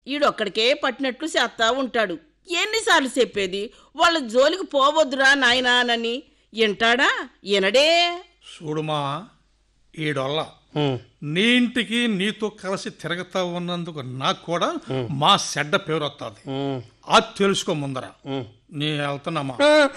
ఈడొక్కడికే పట్టినట్లు చేస్తా ఉంటాడు ఎన్నిసార్లు చెప్పేది వాళ్ళ జోలికి పోవద్దురా నాయనానని వింటాడా వినడే చూడుమా ఈడొల్ల నీ ఇంటికి నీతో కలిసి తిరగతా ఉన్నందుకు నాకు కూడా మా చెడ్డ పేరు వస్తుంది అది తెలుసుకో ముందర నీ వెళ్తున్నామా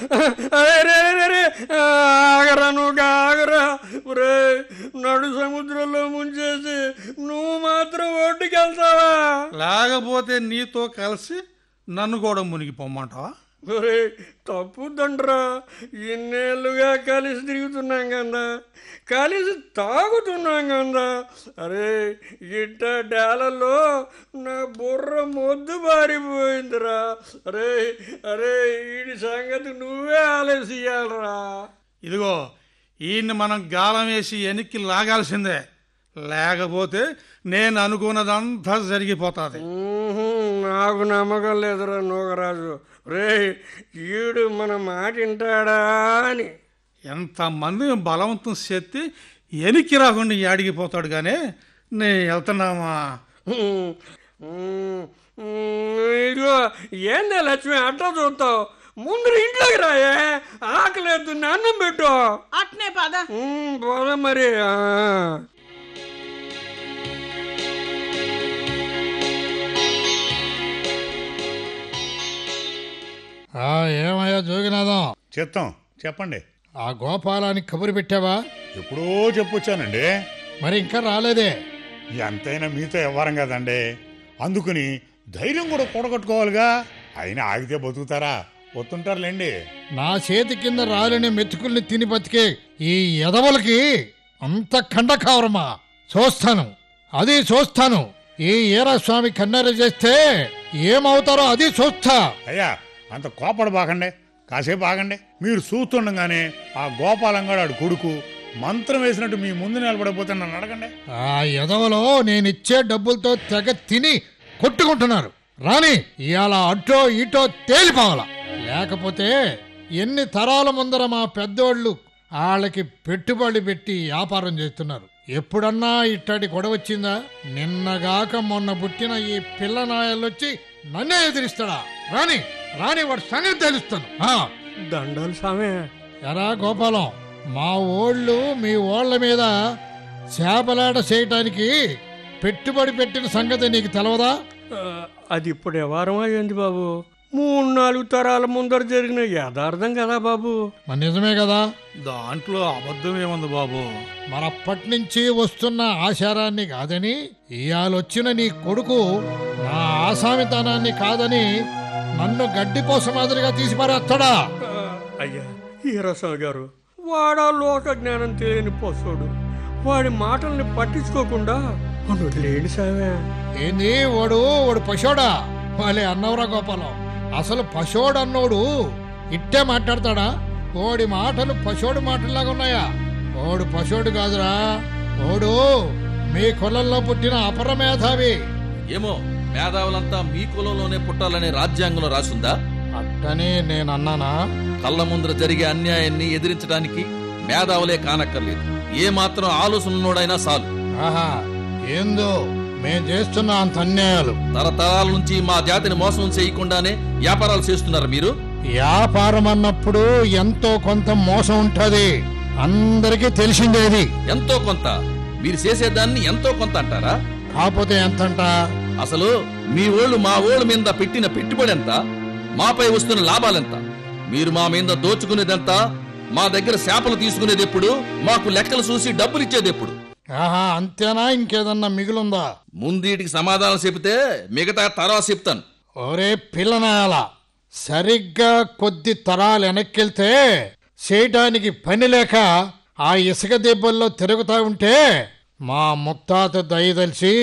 ఆగరా నువ్వు ఆగరా ఒరే నడు సముద్రంలో ముంచేసి నువ్వు మాత్రం ఒడ్డుకి వెళ్తావా లేకపోతే నీతో కలిసి నన్ను కూడా మునిగిపోమ్మంటావా ఒరే తప్పుదండ్రా ఇన్నేళ్ళుగా కలిసి తిరుగుతున్నాం కదా కలిసి తాగుతున్నాం కదా అరే ఇట్ట డేలలో నా బుర్ర మొద్దు బారిపోయిందిరా అరే అరే వీడి సంగతి నువ్వే ఆలోచించాలరా ఇదిగో ఈయన్ని మనం గాలం వేసి వెనక్కి లాగాల్సిందే లేకపోతే నేను అనుకున్నదంతా జరిగిపోతుంది ఊహు, నాకు నమ్మకం లేదురా నూగరాజు రే ఈడు మన మాట వింటాడా అని ఎంతమంది బలవంతం చేస్తే వెనక్కి రాకుండా ఆడిగిపోతాడు కానీ నేను వెళ్తున్నామా ఉమ్, ఉమ్, ఉమ్, ఇదిగో ఏందే లక్ష్మి అట్లా చూస్తావు ముందు ఇంట్లోకి రాయే ఆకలేదు అన్నం పెట్టు అట్నే పద ఉమ్, పోదాం మరి ఆ. ఆ ఏమయ్యా జోగినాథం చెప్తాం చెప్పండి ఆ గోపాలానికి కబురు పెట్టావా ఎప్పుడో చెప్పొచ్చానండి మరి ఇంకా రాలేదే ఎంతైనా మీతో వ్యవహారం కదండి అందుకుని ధైర్యం కూడా కూడగట్టుకోవాలిగా అయినా ఆగితే బతుకుతారా వస్తుంటారులేండి నా చేతి కింద రాలిన మెతుకుల్ని తిని బతికే ఈ ఎదవలకి అంత ఖండకావరమా చూస్తాను అది చూస్తాను ఈ ఈరస్వామి కన్నెర చేస్తే ఏమవుతారో అది చూస్తా అయ్యా అంత కోపడ బాగండి కాసేపు ఆగండి మీరు చూస్తుండగానే ఆ గోపాలంగాడు కొడుకు మంత్రం వేసినట్టు మీ ముందు నిలబడిపోతే నన్ను అడగండి ఆ ఎదవలో నేనిచ్చే డబ్బులతో తెగ తిని కొట్టుకుంటున్నారు రాని ఇవాళ అటో ఇటో తేలిపోవాల లేకపోతే ఎన్ని తరాల ముందర మా పెద్దోళ్ళు వాళ్ళకి పెట్టుబడి పెట్టి వ్యాపారం చేస్తున్నారు ఎప్పుడన్నా ఇట్టడి గొడవ వచ్చిందా నిన్నగాక మొన్న పుట్టిన ఈ పిల్ల నాయలొచ్చి నన్నే ఎదిరిస్తాడా రాని రాని వాడి సంగతి తెలుస్తాను ఆ. దండాలు సామే ఎరా గోపాలం మా ఓళ్ళు మీ ఓళ్ళ మీద చేపలాట చేయటానికి పెట్టుబడి పెట్టిన సంగతి నీకు తెలవదా ఆ, అది ఇప్పుడు వ్యవహారం అయ్యింది బాబు మూడు నాలుగు తరాల ముందర జరిగిన యథార్థం కదా బాబు మరి నిజమే కదా దాంట్లో అబద్ధం ఏముంది బాబు మరప్పటి నుంచి వస్తున్న ఆచారాన్ని కాదని ఇయాలొచ్చిన నీ కొడుకు నా ఆసామితనాన్ని కాదని నన్ను గడ్డిపోస మాదిరిగా తీసి పారేస్తాడా ఆ, అయ్యా ఈరస్వామి గారు వాడా లోక జ్ఞానం తెలియని పశువుడు వాడి మాటల్ని పట్టించుకోకుండా మనం లేని సామే ఏంది వాడు వాడు పశోడా వాళ్ళే అన్నవరా గోపాలం అసలు పశోడు అన్నోడు ఇట్టే మాట్లాడతాడా ఓడి మాటలు పశోడు మాటల్లాగా ఉన్నాయా ఓడు పశోడు కాదురా ఓడు మీ కులంలో పుట్టిన అపరమేధావి ఏమో మేధావులంతా మీ కులంలోనే పుట్టాలనే రాజ్యాంగంలో రాసుందా అట్టని నేను అన్నానా కళ్ళ ముందర జరిగే అన్యాయాన్ని ఎదిరించడానికి మేధావులే కానక్కర్లేదు ఏ మాత్రం ఆలోచన ఉన్నోడైనా చాలు ఆహా ఏందో మేం చేస్తున్న అంత అన్యాయాలు తరతరాల నుంచి మా జాతిని మోసం చేయకుండానే వ్యాపారాలు చేస్తున్నారు మీరు వ్యాపారం అన్నప్పుడు ఎంతో కొంత మోసం ఉంటది అందరికీ తెలిసిందేది ఎంతో కొంత మీరు చేసేదాన్ని ఎంతో కొంత అంటారా కాకపోతే ఎంతంట అసలు మీ ఓళ్ళు మా ఓళ్ళు మీద పెట్టిన పెట్టుబడి ఎంత మాపై వస్తున్న లాభాలెంత మీరు మా మీద దోచుకునేదెంత మా దగ్గర శాపలు తీసుకునేది ఎప్పుడు మాకు లెక్కలు చూసి డబ్బులు ఇచ్చేది ఎప్పుడు ఆహా అంతేనా ఇంకేదన్నా మిగులుందా ముందీటికి సమాధానం చెబితే మిగతా తర్వాత చెప్తాను ఒరే పిల్లనాయాల సరిగ్గా కొద్ది తరాలు వెనక్కెళ్తే చేయటానికి పని లేక ఆ ఇసుక దెబ్బల్లో తిరుగుతా ఉంటే మా ముత్తాత దయదలిచి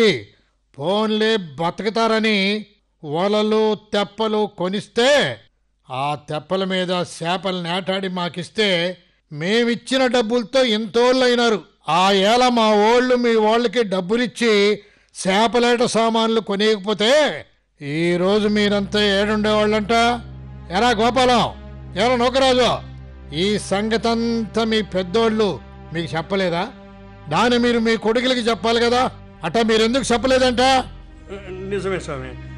ఫోన్లే బతుకుతారని వలలు తెప్పలు కొనిస్తే ఆ తెప్పల మీద చేపలు నేటాడి మాకిస్తే మేమిచ్చిన డబ్బులతో ఎంతోళ్ళైనారు ఆ ఏళ మా ఓళ్ళు మీ వాళ్ళకి డబ్బులిచ్చి చేపలేట సామాన్లు కొనేయకపోతే ఈ రోజు మీరంతా ఏడుండేవాళ్ళంట ఎరా గోపాలం ఎరా నౌకరాజు ఈ సంగతంతా మీ పెద్దోళ్ళు మీకు చెప్పలేదా దాన్ని మీరు మీ కొడుకులకి చెప్పాలి కదా అట్టా మీరెందుకు చెప్పలేదంట నిజమే స్వామి